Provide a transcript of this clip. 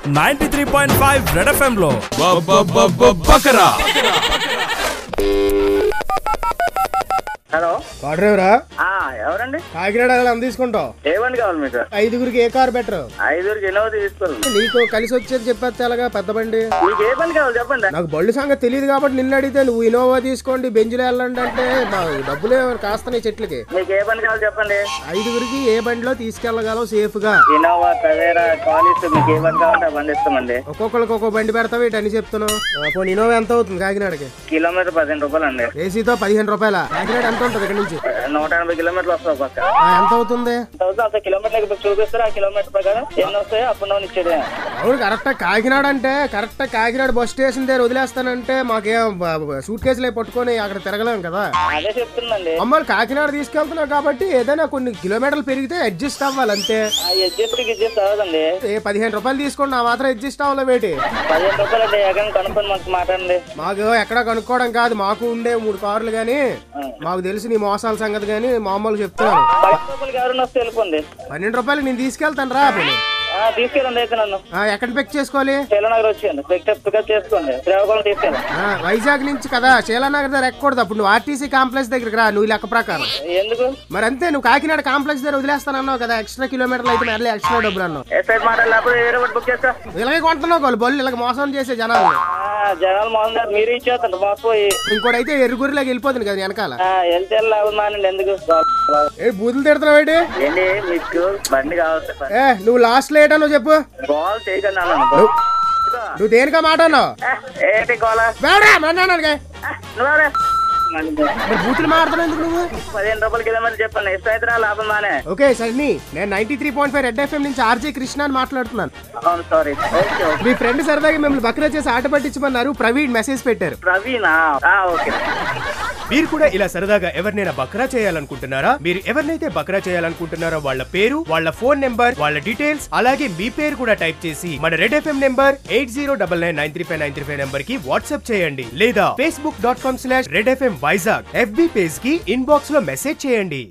Ninety three point five red FM లో బకరా hello కాడ్రేవరా ఆ ఎవరండి కాకినాడ వెళ్ళాలి తీసుకుంటావు ఏ బండి కావాలి మీకు ఐదుగురికి ఏ కార్ బెటర్ ఐదుగురికి ఎన్నో తీసుకోండి నీకు కలిసి వచ్చేది చెప్పేస్తే ఎలాగా పెద్ద బండి మీకు ఏ బండి కావాలి చెప్పండి నాకు బళ్ళు సంగతి తెలియదు కాబట్టి నిన్ను అడిగితే నువ్వు ఇనోవా తీసుకోండి బెంజ్లో వెళ్ళండి అంటే మా డబ్బులే కాస్తున్నాయి చెట్లకి మీకు ఏ బండి కావాలి చెప్పండి ఐదుగురికి ఏ బండిలో తీసుకెళ్ళగలవు సేఫ్ గా ఇన్నోవా టవేరా కాలేజ్ మీకు ఏ బండి కావాలంటే ఆ బండి ఇస్తామండి ఒక్కొక్కరికి ఒక్కో బండి పెడతావు ఇటు అని చెప్తున్నావు ఆ, పోనీ ఇనోవా ఎంత అవుతుంది కాకినాడకి కిలోమీటర్ పదిహేను రూపాయలు అండి ఏసీతో పదిహేను రూపాయల కాకినాడ ఎంత ఉంటుంది ఇక్కడ నుంచి నూట ఎనభై కిలోమీటర్లు వస్తాయి పక్క ఆ, ఎంత అవుతుంది ఎంత అవుతుంది అంత కిలోమీటర్ ఇప్పుడు చూపిస్తారు ఆ కిలోమీటర్ ప్రకారం ఎన్ని వస్తాయో అప్పుడు డౌన్ ఇచ్చేది అవును కరెక్ట్ కాకినాడ అంటే కరెక్ట్ కాకినాడ బస్ స్టేషన్ దగ్గర వదిలేస్తానంటే మాకేం సూట్ కేసులే పట్టుకొని అక్కడ తిరగలేం కదా అదే చెప్తుందండి మమ్మల్ని కాకినాడ తీసుకెళ్తున్నావు కాబట్టి ఏదైనా కొన్ని కిలోమీటర్లు పెరిగితే అడ్జస్ట్ అవ్వాలి అంతే ఆ అడ్జస్ట్ అడ్జస్ట్ అవ్వదండి ఏ పదిహేను రూపాయలు తీసుకోండి నా మాత్రం అడ్జస్ట్ అవ్వాలి వేటి పదిహేను రూపాయలు అండి ఎక్కడ కనుక్కొని మనకు మాట్లాడండి మాకు ఎక్కడ కనుక్కోవడం కాదు మాకు ఉండే మూడు కార్లు గానీ మాకు తెలిసి నీ మోసాల సంగతి గానీ మామూలు చెప్తున్నాను పది రూపాయలకి ఎవరైనా వస్తే వెళ్ళిపోండి పన్నెండు రూపాయలు నేను తీసుకెళ్తాను రా పోనీ. ఆ, తీసుకెళ్ళండి అయితే నన్ను ఆ, ఎక్కడ పిక్ చేసుకోవాలి శైలనగర్ వచ్చేయండి పికప్ పికప్ చేసుకోండి శ్రీకాకుళం తీసుకెళ్ళండి ఆ, వైజాగ్ నుంచి కదా శీలానగర్ దగ్గర ఎక్కకూడదు అప్పుడు నువ్వు ఆర్టీసీ కాంప్లెక్స్ దగ్గరికి రా నువ్వు లెక్క ప్రకారం ఎందుకు మరి అంతే నువ్వు కాకినాడ కాంప్లెక్స్ దగ్గర వదిలేస్తానన్నావు కదా ఎక్స్ట్రా కిలోమీటర్లు అయితే మళ్ళీ ఎక్స్ట్రా డబ్బులు అన్నావు ఎస్ఐ మాట లేకపోతే వేరే ఒకటి బుక్ చేస్తా ఇలాగే కొంటున్నావు వాళ్ళు బళ్ళు ఇలాగ మోసం చేసే జనాలు ఆ, జనాలు మోహన్ గారు మీరు ఇచ్చేస్తారు మోసపోయి ఇంకోటి అయితే ఎరుగురిలాగా వెళ్ళిపోతుంది కదా వెనకాల ఆ, వెళ్తే లాభం మానండి ఎందుకు ఏ బూతులు తిడుతున్నావు ఏంటి ఏంటి మీకు బండి కావాలి ఏ నువ్వు లాస్ట్ లో ఏటన్నావు చెప్పు గోల్ చేయకండి అన్నాను నువ్వు నువ్వు దేనికా మాట అన్నావు ఏ, ఏంటి గోల వేడా మన్నాను నువ్వే మరి బూతులు మాడుతున్నావు ఎందుకు నువ్వు పదిహేను రూపాయల కిలోమీటర్ చెప్పండి ఎస్ అయితే లాభం మానే ఓకే సన్నీ నేను ninety three point five red FM నుంచి ఆర్జే కృష్ణ అని మాట్లాడుతున్నాను అవును సారీ ఓకే ఓకే మీ ఫ్రెండ్ సరదాగా మిమ్మల్ని బక్రా చేసి ఆట పట్టించమన్నారు ప్రవీణ్ మెసేజ్ పెట్టారు ప్రవీణా ఆ, ఓకే మీరు కూడా ఇలా సరదాగా ఎవరినైనా బక్రా చేయాలనుకుంటున్నారా మీరు ఎవరినైతే బక్రా చేయాలనుకుంటున్నారో వాళ్ళ పేరు వాళ్ళ ఫోన్ నెంబర్ వాళ్ళ డీటెయిల్స్ అలాగే మీ పేరు కూడా టైప్ చేసి మన red FM number eight zero double nine nine three five nine three five number కి వాట్సాప్ చేయండి లేదా Facebook dot com slash red FM Vizag FB page కి ఇన్బాక్స్ లో మెసేజ్ చేయండి